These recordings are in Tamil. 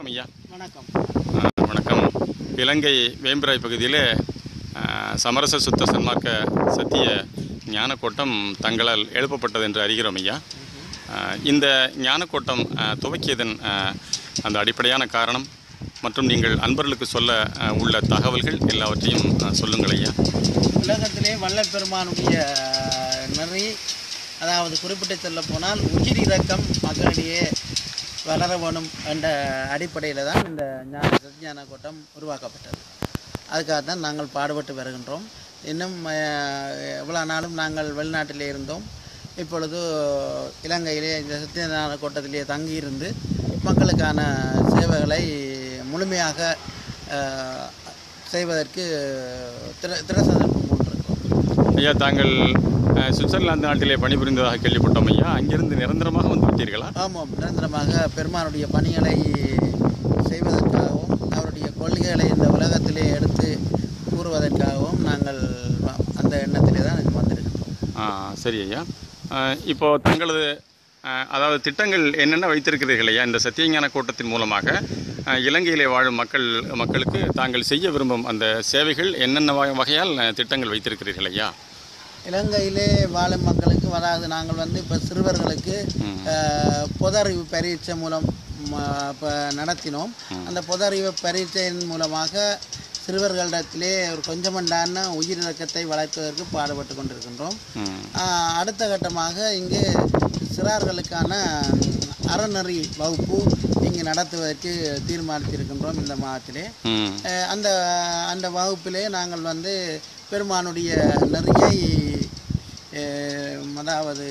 வணக்கம் ஐயா வணக்கம் ஆ, வணக்கம் இலங்கை வேம்பிராய் பகுதியில் ஆ, சமரச சுத்த சன்மார்க்க சத்திய ஞானக்கோட்டம் தங்களால் எழுப்பப்பட்டது என்று அறிகிறோம் ஐயா ஆ, இந்த ஞானக்கோட்டம் ஆ, துவக்கியதன் ஆ, அந்த அடிப்படையான காரணம் மற்றும் நீங்கள் அன்பர்களுக்கு சொல்ல ஆ, உள்ள தகவல்கள் எல்லாவற்றையும் ஆ, சொல்லுங்கள் ஐயா உலகத்திலே வள்ளல் பெருமானுடைய நெறி அதாவது குறிப்பிட்டு சொல்ல போனால் உயிர் இறக்கம் மக்களிடையே வளர வேணும் என்ற அடிப்படையில் தான் இந்த ஞான சத்ஞான கூட்டம் உருவாக்கப்பட்டது அதுக்காக தான் நாங்கள் பாடுபட்டு வருகின்றோம் இன்னும் எவ்வளோ நாளும் நாங்கள் வெளிநாட்டிலே இருந்தோம் இப்பொழுது இலங்கையிலே இந்த சத்யநாராயண கோட்டத்திலே தங்கியிருந்து மக்களுக்கான சேவைகளை முழுமையாக அஹ், செய்வதற்கு திர திர சந்தர்ப்பம் கொண்டிருக்கிறோம் ஐயா தாங்கள் ஆ, சுவிட்சர்லாந்து நாட்டிலே பணிபுரிந்ததாக கேள்விப்பட்டோம் ஐயா அங்கிருந்து நிரந்தரமாக வந்து விட்டீர்களா ஆமாம் நிரந்தரமாக பெருமானுடைய பணிகளை செய்வதற்காகவும் அவருடைய கொள்கைகளை இந்த உலகத்திலே எடுத்து கூறுவதற்காகவும் நாங்கள் வ- அந்த எண்ணத்திலே தான் இது வந்திருக்கிறோம் ஆ சரி ஐயா ஆ, இப்போ தங்களது ஆ, அதாவது திட்டங்கள் என்னென்ன வைத்திருக்கிறீர்கள் ஐயா இந்த சத்தியஞான கூட்டத்தின் மூலமாக ஆ, இலங்கையிலே வாழும் மக்கள் மக்களுக்கு தாங்கள் செய்ய விரும்பும் அந்த சேவைகள் என்னென்ன வகை- வகையால் ஆ, திட்டங்கள் வைத்திருக்கிறீர்கள் ஐயா இலங்கையிலே வாழும் மக்களுக்கு அதாவது நாங்கள் வந்து இப்போ சிறுவர்களுக்கு ம். அஹ், பொதறிவு பரீட்சை மூலம் இப்போ நடத்தினோம் அந்த பொதறிவு பரீட்சையின் மூலமாக சிறுவர்களிடத்திலே ஒரு கொஞ்சமண்டான உயிரிழக்கத்தை வளர்ப்பதற்கு பாடுபட்டு கொண்டிருக்கின்றோம் ம் ஆஹ் அடுத்த கட்டமாக இங்கு சிறார்களுக்கான அறநெறி வகுப்பு இங்கு நடத்துவதற்கு தீர்மானித்திருக்கின்றோம் இந்த மாதத்திலே ம் ஆஹ் அந்த அந்த வகுப்பிலே நாங்கள் வந்து பெருமானுடைய நெறியை ஆஹ் அதாவது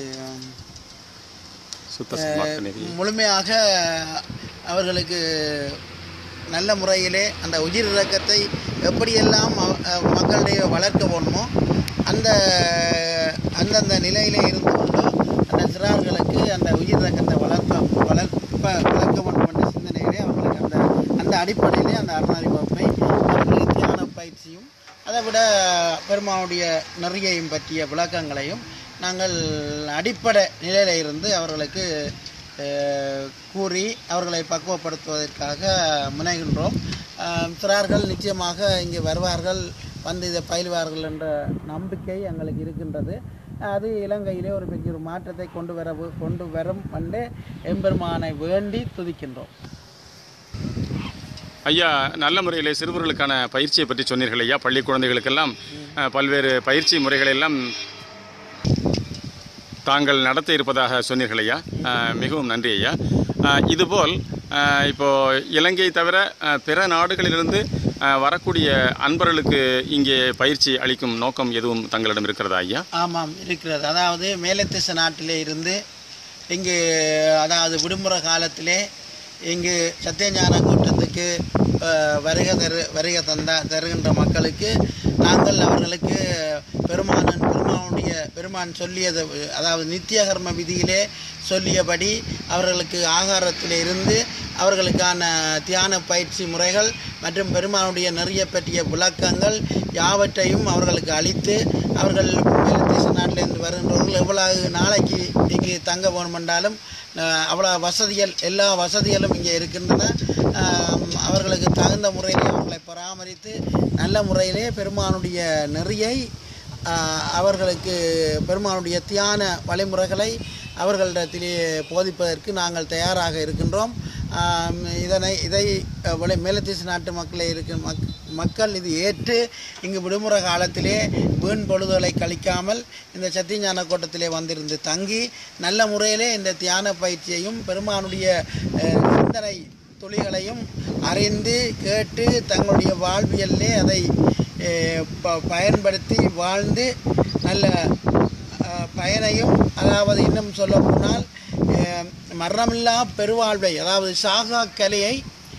சுத்த சன்மார்க்க நெறி முழுமையாக அவர்களுக்கு நல்ல முறையிலே அந்த உயிர் இறக்கத்தை எப்படியெல்லாம் அவ- அஹ் மக்களிடையே வளர்க்க வேணுமோ அந்த அந்தந்த நிலையிலே இருந்து கொண்டு அந்த சிறார்களுக்கு அந்த உயிர் இறக்கத்தை வளர்க்க வளர்ப்ப வளர்க்க வேண்டும் என்ற சிந்தனையிலே அவர்களுக்கு அந்த அந்த அடிப்படையிலே அந்த அறநாரி வகுப்பை அவர்களுக்கு தியான பயிற்சியும் அதை விட பெருமானுடைய நெறியையும் பற்றிய விளக்கங்களையும் நாங்கள் அடிப்படை நிலையில இருந்து அவர்களுக்கு அஹ், கூறி அவர்களை பக்குவப்படுத்துவதற்காக முனைகின்றோம் அஹ், சிறார்கள் நிச்சயமாக இங்கே வருவார்கள் வந்து இதை பயில்வார்கள் என்ற நம்பிக்கை எங்களுக்கு இருக்கின்றது அது இலங்கையிலே ஒரு பெரிய ஒரு மாற்றத்தை கொண்டு வர கொண்டு வரும் என்று எம்பெருமானை வேண்டி துதிக்கின்றோம் ஐயா நல்ல முறையில் சிறுவர்களுக்கான பயிற்சியை பற்றி சொன்னீர்கள் ஐயா பள்ளி குழந்தைகளுக்கெல்லாம் அஹ், பல்வேறு பயிற்சி முறைகளை எல்லாம் தாங்கள் நடத்த இருப்பதாக சொன்னீர்கள் ஐயா அஹ், மிகவும் நன்றி ஐயா அஹ், இதுபோல் அஹ், இப்போ இலங்கை தவிர அஹ், பிற நாடுகளிலிருந்து அஹ், வரக்கூடிய அன்பர்களுக்கு இங்கே பயிற்சி அளிக்கும் நோக்கம் எதுவும் தங்களிடம் இருக்கிறதா ஐயா ஆமாம் இருக்கிறது அதாவது மேலத்திச நாட்டிலே இருந்து இங்கு அதாவது விடுமுறை காலத்திலே இங்கு சத்தியஞான கூட்டத்துக்கு அஹ், வருகை தரு வருகை தந்த தருகின்ற மக்களுக்கு நாங்கள் அவர்களுக்கு பெருமானன் பெருமானுடைய பெருமான் சொல்லியது அதாவது நித்திய கர்ம விதியிலே சொல்லியபடி அவர்களுக்கு ஆகாரத்திலே இருந்து அவர்களுக்கான தியான பயிற்சி முறைகள் மற்றும் பெருமானுடைய நிறைய பற்றிய விளக்கங்கள் யாவற்றையும் அவர்களுக்கு அளித்து அவர்கள் மேலத்தேச நாட்டிலிருந்து வருகின்றவர்கள் எவ்வளவு நாளைக்கு இங்கு தங்க வேணுமென்றாலும் அஹ், அவ்வளோ வசதிகள் எல்லா வசதிகளும் இங்கே இருக்கின்றன ஆம், அவர்களுக்கு தகுந்த முறையிலே அவர்களை பராமரித்து நல்ல முறையிலே பெருமானுடைய நெறியை ஆஹ், அவர்களுக்கு பெருமானுடைய தியான வழிமுறைகளை அவர்களிடத்திலே போதிப்பதற்கு நாங்கள் தயாராக இருக்கின்றோம் ஆம், இதனை இதை அஹ், வெளி மேலத்தீசு நாட்டு மக்களை இருக்க மக் மக்கள் இது ஏற்று இங்கு விடுமுறை காலத்திலே வீண் பொழுதுகளை கழிக்காமல் இந்த சத்தியஞான கோட்டத்திலே வந்திருந்து தங்கி நல்ல முறையிலே இந்த தியான பயிற்சியையும் பெருமானுடைய அஹ், சிந்தனை துளிகளையும் அறிந்து கேட்டு தங்களுடைய வாழ்வியலிலே அதை அஹ், ப- பயன்படுத்தி வாழ்ந்து நல்ல அஹ், பயனையும் அதாவது இன்னும் சொல்ல போனால் அஹ், மரணமில்லா பெருவாழ்வை அதாவது சாகா கலையை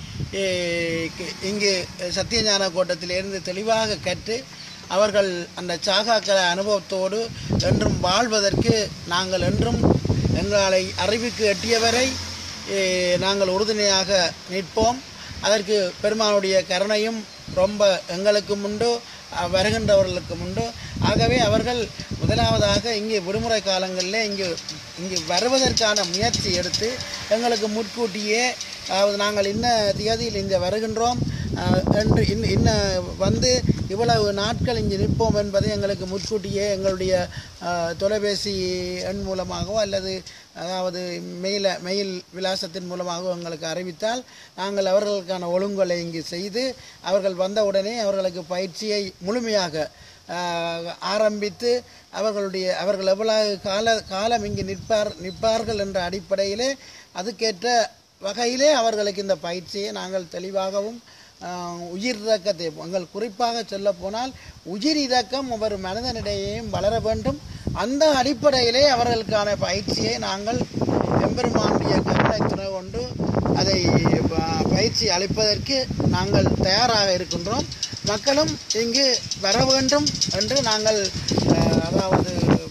அஹ், கு- இங்கு சத்தியஞான கோட்டத்திலிருந்து தெளிவாக கற்று அவர்கள் அந்த சாகா கலை அனுபவத்தோடு என்றும் வாழ்வதற்கு நாங்கள் என்றும் எங்களை அறிவுக்கு எட்டியவரை அஹ், நாங்கள் உறுதுணையாக நிற்போம் அதற்கு பெருமானுடைய கருணையும் ரொம்ப எங்களுக்கும் உண்டு அஹ், வருகின்றவர்களுக்கும் உண்டு ஆகவே அவர்கள் முதலாவதாக இங்கே விடுமுறை காலங்களில் இங்கு இங்கு வருவதற்கான முயற்சி எடுத்து எங்களுக்கு முன்கூட்டியே அதாவது நாங்கள் இன்ன திகதியில் இங்கே வருகின்றோம் அஹ், என்று இன் இன்ன வந்து இவ்வளவு நாட்கள் இங்கே நிற்போம் என்பதை எங்களுக்கு முன்கூட்டியே எங்களுடைய அஹ், தொலைபேசி எண் மூலமாகவோ அல்லது அதாவது மெயில மெயில் விலாசத்தின் மூலமாகவோ எங்களுக்கு அறிவித்தால் நாங்கள் அவர்களுக்கான ஒழுங்குகளை இங்கு செய்து அவர்கள் வந்தவுடனே அவர்களுக்கு பயிற்சியை முழுமையாக ஆஹ், ஆரம்பித்து அவர்களுடைய அவர்கள் எவ்வளவு கால காலம் இங்கு நிற்பார் நிற்பார்கள் என்ற அடிப்படையிலே அதுக்கேற்ற வகையிலே அவர்களுக்கு இந்த பயிற்சியை நாங்கள் தெளிவாகவும் ஆஹ், உயிர் இறக்கத்தை எங்கள் குறிப்பாக சொல்ல போனால் உயிர் இறக்கம் ஒவ்வொரு மனிதனிடையேயும் வளர வேண்டும் அந்த அடிப்படையிலே அவர்களுக்கான பயிற்சியை நாங்கள் எம்பெருமானுடைய கருணை கொண்டு அதை ப- பயிற்சி அளிப்பதற்கு நாங்கள் தயாராக இருக்கின்றோம் மக்களும் இங்கு வர வேண்டும் என்று நாங்கள் அஹ், அதாவது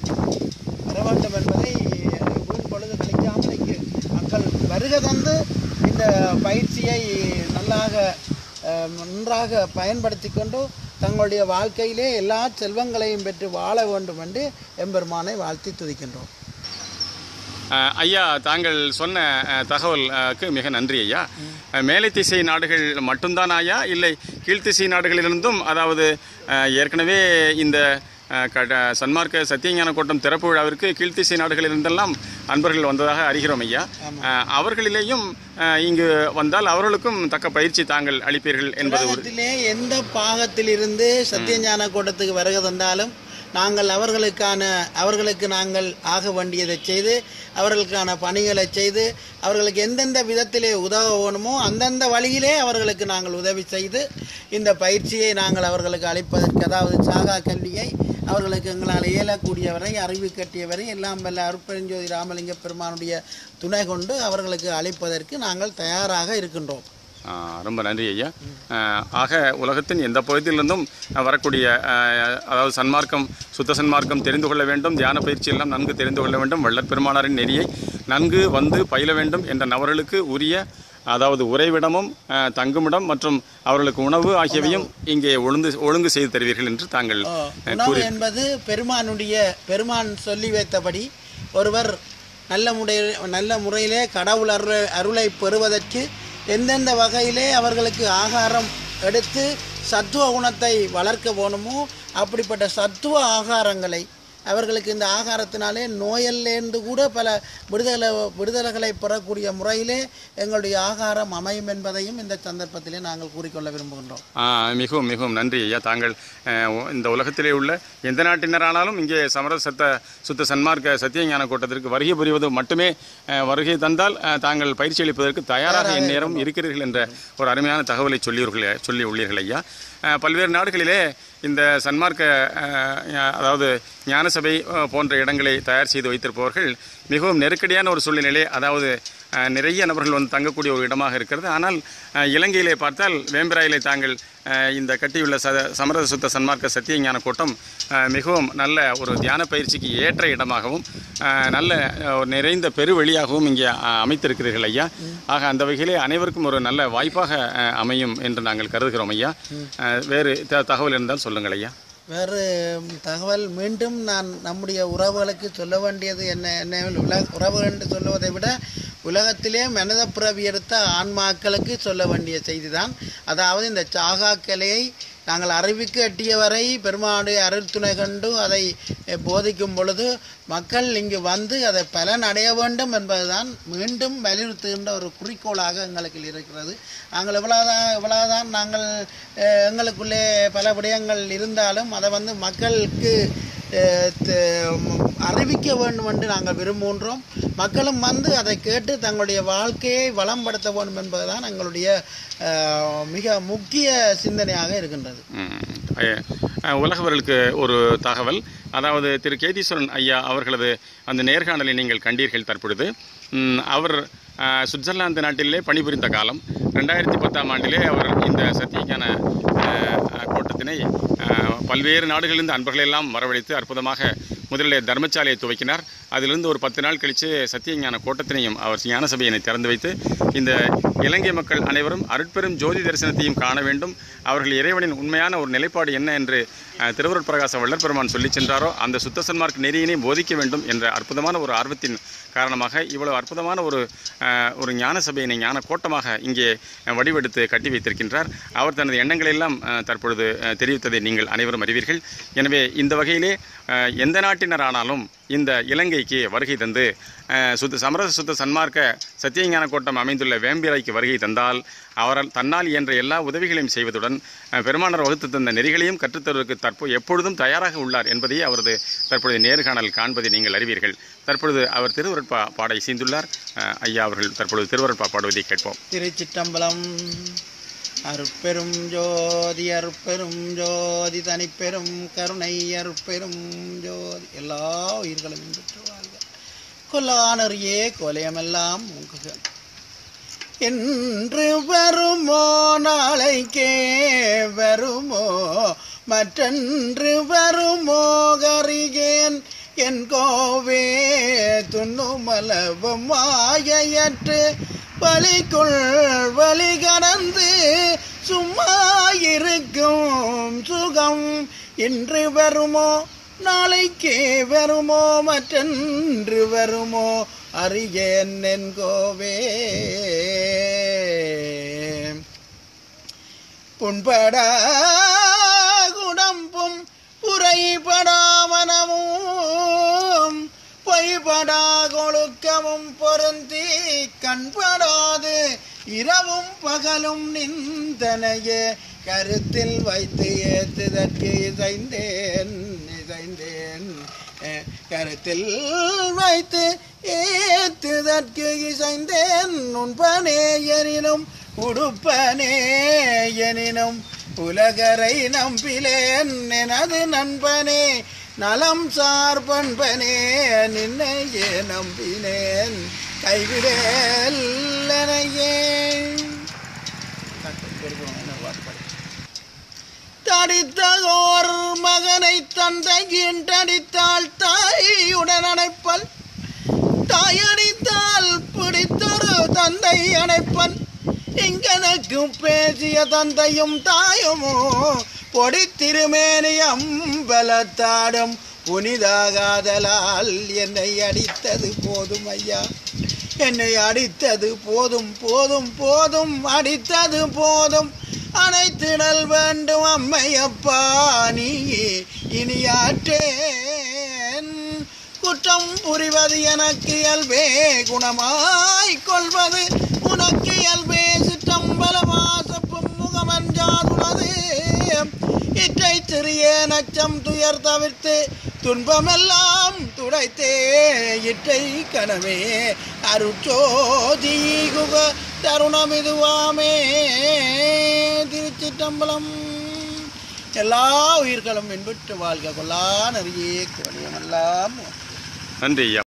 வர வேண்டும் என்பதை வீண் பொழுது கழிக்காமல் இங்கு மக்கள் வருக தந்து இந்த பயிற்சியை நல்லாக அஹ், நன்றாக பயன்படுத்தி கொண்டு தங்களுடைய வாழ்க்கையிலே எல்லா செல்வங்களையும் பெற்று வாழ வேண்டும் என்று எம்பெருமானை வாழ்த்தி துதிக்கின்றோம் அஹ், ஐயா தாங்கள் சொன்ன அஹ், தகவலுக்கு மிக நன்றி ஐயா அஹ், மேலை திசை நாடுகள் மட்டும்தான் ஐயா இல்லை கீழ்த்திசை நாடுகளிலிருந்தும் அதாவது அஹ், ஏற்கனவே இந்த அஹ், கட சன்மார்க்க சத்தியஞான கூட்டம் திறப்பு விழாவிற்கு கீழ்த்திசை நாடுகளிலிருந்தெல்லாம் அன்பர்கள் வந்ததாக அறிகிறோம் ஐயா அஹ், அவர்களிலேயும் அஹ், இங்கு வந்தால் அவர்களுக்கும் தக்க பயிற்சி தாங்கள் அளிப்பீர்கள் என்பது ஒரு உலகத்திலே எந்த பாகத்திலிருந்து சத்தியஞான கூட்டத்துக்கு வருகை தந்தாலும் நாங்கள் அவர்களுக்கான அவர்களுக்கு நாங்கள் ஆக வேண்டியதை செய்து அவர்களுக்கான பணிகளை செய்து அவர்களுக்கு எந்தெந்த விதத்திலே உதவ வேணுமோ அந்தந்த வழியிலே அவர்களுக்கு நாங்கள் உதவி செய்து இந்த பயிற்சியை நாங்கள் அவர்களுக்கு அளிப்பதற்கு அதாவது சாகா கல்வியை அவர்களுக்கு எங்களால் இயலக்கூடியவரை அறிவு கட்டியவரை எல்லாம் வல்ல அருட்பெருஞ்சோதி ராமலிங்க பெருமானுடைய துணை கொண்டு அவர்களுக்கு அளிப்பதற்கு நாங்கள் தயாராக இருக்கின்றோம் ஆ, ரொம்ப நன்றி ஐயா ஆ, ஆக உலகத்தின் எந்த பகுதியிலிருந்தும் வரக்கூடிய ஆ, அதாவது சன்மார்க்கம் சுத்த சன்மார்க்கம் தெரிந்து கொள்ள வேண்டும் தியான பயிற்சி எல்லாம் நன்கு தெரிந்து கொள்ள வேண்டும் வள்ளற் பெருமானாரின் நெறியை நன்கு வந்து பயில வேண்டும் என்ற நபர்களுக்கு உரிய அதாவது உறைவிடமும் ஆ, தங்குமிடம் மற்றும் அவர்களுக்கு உணவு ஆகியவையும் இங்கே ஒழுங்கு ஒழுங்கு செய்து தருவீர்கள் என்று தாங்கள் ஆ, உணவு என்பது பெருமானுடைய பெருமான் சொல்லி வைத்தபடி ஒருவர் நல்ல முறை நல்ல முறையிலே கடவுள் அருளை அருளை பெறுவதற்கு எந்தெந்த வகையிலே அவர்களுக்கு ஆகாரம் எடுத்து சத்துவ குணத்தை வளர்க்க வேணுமோ அப்படிப்பட்ட சத்துவ ஆகாரங்களை அவர்களுக்கு இந்த ஆகாரத்தினாலே நோயல்லேருந்து கூட பல விடுதலை விடுதலைகளை பெறக்கூடிய முறையிலே எங்களுடைய ஆகாரம் அமையும் என்பதையும் இந்த சந்தர்ப்பத்திலே நாங்கள் கூறிக்கொள்ள விரும்புகின்றோம் ஆ, மிகவும் மிகவும் நன்றி ஐயா தாங்கள் அஹ், உ- இந்த உலகத்திலே உள்ள எந்த நாட்டினரானாலும் இங்கே சமரச சத்த சுத்த சன்மார்க்க சத்தியஞான கூட்டத்திற்கு வருகை புரிவது மட்டுமே அஹ், வருகை தந்தால் அஹ், தாங்கள் பயிற்சி அளிப்பதற்கு தயாராக இந்நேரம் இருக்கிறீர்கள் என்ற ஒரு அருமையான தகவலை சொல்லியுள்ளீர்கள் சொல்லி உள்ளீர்கள் ஐயா அஹ், பல்வேறு நாடுகளிலே இந்த சன்மார்க்க அஹ், அதாவது ஞானசபை அஹ், போன்ற இடங்களை தயார் செய்து வைத்திருப்பவர்கள் மிகவும் நெருக்கடியான ஒரு சூழ்நிலை அதாவது அஹ், நிறைய நபர்கள் வந்து தங்கக்கூடிய ஒரு இடமாக இருக்கிறது ஆனால் அஹ், இலங்கையிலே பார்த்தால் வேம்பிராயிலே தாங்கள் அஹ், இந்த கட்டியுள்ள சத சமரச சுத்த சன்மார்க்க சத்திய ஞான கூட்டம் அஹ், மிகவும் நல்ல ஒரு தியான பயிற்சிக்கு ஏற்ற இடமாகவும் அஹ், நல்ல அஹ், ஒரு நிறைந்த பெருவெளியாகவும் இங்கே அஹ், அமைத்திருக்கிறீர்கள் ஐயா ஆக அந்த வகையிலே அனைவருக்கும் ஒரு நல்ல வாய்ப்பாக அஹ், அமையும் என்று நாங்கள் கருதுகிறோம் ஐயா அஹ், வேறு த- தகவல் இருந்தால் சொல்லுங்கள் ஐயா வேறு தகவல் மீண்டும் நான் நம்முடைய உறவுகளுக்கு சொல்ல வேண்டியது என்ன என்ன உலக உறவுகள் என்று சொல்லுவதை விட உலகத்திலே மனித பிறவி எடுத்த ஆன்மாக்களுக்கு சொல்ல வேண்டிய செய்தி தான் அதாவது இந்த சாகா கலையை நாங்கள் அறிவிக்கு எட்டியவரை பெருமானுடைய அருள் துணை கண்டு அதை அஹ், போதிக்கும் பொழுது மக்கள் இங்கு வந்து அதை பலன் அடைய வேண்டும் என்பதுதான் மீண்டும் வலியுறுத்துகின்ற ஒரு குறிக்கோளாக எங்களுக்கு இருக்கிறது நாங்கள் இவ்வளவுதான் இவ்வளவுதான் நாங்கள் அஹ், எங்களுக்குள்ளே பல விடயங்கள் இருந்தாலும் அதை வந்து மக்களுக்கு அஹ், த- ம், அறிவிக்க வேண்டும் என்று நாங்கள் விரும்புகின்றோம் மக்களும் வந்து அதை கேட்டு தங்களுடைய வாழ்க்கையை வளம்படுத்த வேண்டும் என்பதுதான் எங்களுடைய அஹ், மிக முக்கிய சிந்தனையாக இருக்கின்றது ம். ஐ- அஹ், உலகவர்களுக்கு ஒரு தகவல் அதாவது திரு கேதீஸ்வரன் ஐயா அவர்களது அந்த நேர்காணலை நீங்கள் கண்டீர்கள் தற்பொழுது ம், அவர் அஹ், சுவிட்சர்லாந்து நாட்டிலே பணிபுரிந்த காலம் ரெண்டாயிரத்தி பத்தாம் ஆண்டிலே அவர் இந்த சத்தியஞான அஹ், அஹ், கூட்டத்தினை அஹ், பல்வேறு நாடுகளிலிருந்து அன்பர்களை எல்லாம் வரவழைத்து அற்புதமாக முதலிலே தர்மசாலையை துவக்கினார் அதிலிருந்து ஒரு பத்து நாள் கழித்து சத்தியஞான கூட்டத்தினையும் அவர் ஞான சபையினை திறந்து வைத்து இந்த இலங்கை மக்கள் அனைவரும் அருட்பெரும் ஜோதி தரிசனத்தையும் காண வேண்டும் அவர்கள் இறைவனின் உண்மையான ஒரு நிலைப்பாடு என்ன என்று அஹ், திருவருட் பிரகாச வள்ளற் பெருமான் சொல்லிச் சென்றாரோ அந்த சுத்த சன்மார்க்க நெறியினை போதிக்க வேண்டும் என்ற அற்புதமான ஒரு ஆர்வத்தின் காரணமாக இவ்வளவு அற்புதமான ஒரு அஹ், ஒரு ஞான சபையினை ஞான கோட்டமாக இங்கே அஹ், வடிவெடுத்து கட்டி வைத்திருக்கின்றார் அவர் தனது எண்ணங்களை எல்லாம் அஹ், தற்பொழுது அஹ், தெரிவித்ததை நீங்கள் அனைவரும் அறிவீர்கள் எனவே இந்த வகையிலே அஹ், எந்த நாட்டினரானாலும் இந்த இலங்கைக்கு வருகை தந்து அஹ், சுத்த சமரச சுத்த சன்மார்க்க சத்தியஞான கோட்டம் அமைந்துள்ள வேம்பிராய்க்கு வருகை தந்தால் அவரால் தன்னால் இயன்ற எல்லா உதவிகளையும் செய்வதுடன் அஹ், பெருமானார் வகுத்து தந்த நெறிகளையும் கற்றுத்தருவதற்கு தற்போது எப்பொழுதும் தயாராக உள்ளார் என்பதையே அவரது தற்பொழுது நேர்காணல் காண்பதை நீங்கள் அறிவீர்கள் தற்பொழுது அவர் திருவருட்பா பாட இசைந்துள்ளார் அஹ், ஐயா அவர்கள் தற்பொழுது திருவருட்பா பாடுவதை கேட்போம் திருச்சிற்றம்பலம் அருட்பெரும் ஜோதி அருட்பெரும் ஜோதி தனிப்பெரும் கருணை அருட்பெரும் ஜோதி எல்லா உயிர்களும் பெற்று வாழ்க கொல்லானறியே கொலையமெல்லாம் உங்குக என்று வருமோ நாளைக்கே வருமோ மற்றன்று வருமோ கரிகேன் என் கோவே துண்ணுமலவும் மாயையற்று வழிக்குள் வழி கடந்து சும்மா இருக்கும் சுகம் இன்று வருமோ நாளைக்கே வருமோ மற்றன்று வருமோ அறியேன் என் கோவே புண்படா குடம்பும் புரைபடாமனமும் பொய்படா கொழுக்கமும் பொருந்தி கண்படாது இரவும் பகலும் நிந்தனையே கருத்தில் வைத்து ஏத்துதற்கு இசைந்தேன் இசைந்தேன் அஹ், கருத்தில் வைத்து ஏத்துதற்கு இசைந்தேன் உண்பனே எனினும் உடுப்பனே எனினும் உலகரை நம்பிலேன் எனது நண்பனே நலம் சார் பண்பனே நின்னையே நம்பினேன் கைவிடேல்லையே தடித்ததோர் மகனை தந்தையின் தடித்தாள் தாயுடன் அணைப்பல் தாயடித்தால் பிடித்தொரு தந்தை அணைப்பன் இங்கனக்கும் பேசிய தந்தையும் தாயுமோ பொடி திருமேனி அம்பலத்தாடும் புனிதாகாதலால் என்னை அடித்தது போதும் ஐயா என்னை அடித்தது போதும் போதும் போதும் அடித்தது போதும் அனைத்திடல் வேண்டும் அம்மையப்பா நீ இனியாற்றேன் குற்றம் புரிவது எனக்கு இயல்பே குணமாய் கொள்வது உனக்கு இயல்பே சிற்றம்பலமாசப்பும் முகமஞ்சாதுனது இற்றை சிறிய நச்சம் துயர் தவிர்த்து துன்பமெல்லாம் துடைத்தே இற்றை கனவே அருட்சோதி குக தருணம் இதுவாமே திருச்சிற்றம்பலம் எல்லா உயிர்களும் இன்புற்று வாழ்க கொல்லா நெறியே கோடியமெல்லாம் நன்றி ஐயா